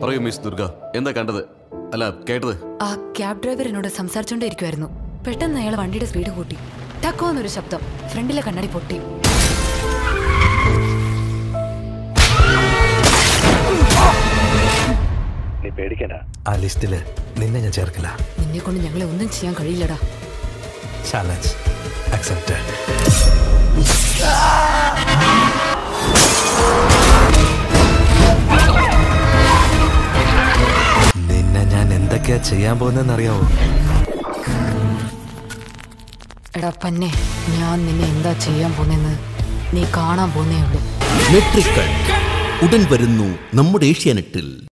പറയൂ മിസ് ദുർഗ എന്താ കണ്ടത് അല്ല കേട്ടത് ആ ക്യാബ് ഡ്രൈവർ എന്നോട് സംസാരിച്ചോണ്ടിരിക്കുമായിരുന്നു പെട്ടെന്ന് അയാൾ വണ്ടിയുടെ സ്പീഡ് കൂട്ടി ടക്കോന്നൊരു ശബ്ദം ഫ്രണ്ടിലെ കണ്ണാടി പൊട്ടി നീ പേടിക്കണ്ട ആ ലിസ്റ്റില് നിന്നെ ഞാൻ ചേർക്കില്ല നിന്നെ കൊണ്ട് ഞങ്ങളെ ഒന്നും ചെയ്യാൻ കഴിയില്ലടാ ചാലഞ്ച് അക്സെപ്റ്റഡ് നിന്നെ ഞാൻ എന്തൊക്കെയാ ചെയ്യാൻ പോകുന്നതെന്ന് അറിയാവോ എടാ പന്നെ ഞാൻ നിന്നെ എന്താ ചെയ്യാൻ പോന്നെന്ന് നീ കാണാൻ പോന്നേ ഉള്ളൂ മെട്രിക്കൽ ഉടൻ വരുന്നു നമ്മുടെ ഏഷ്യാനെറ്റിൽ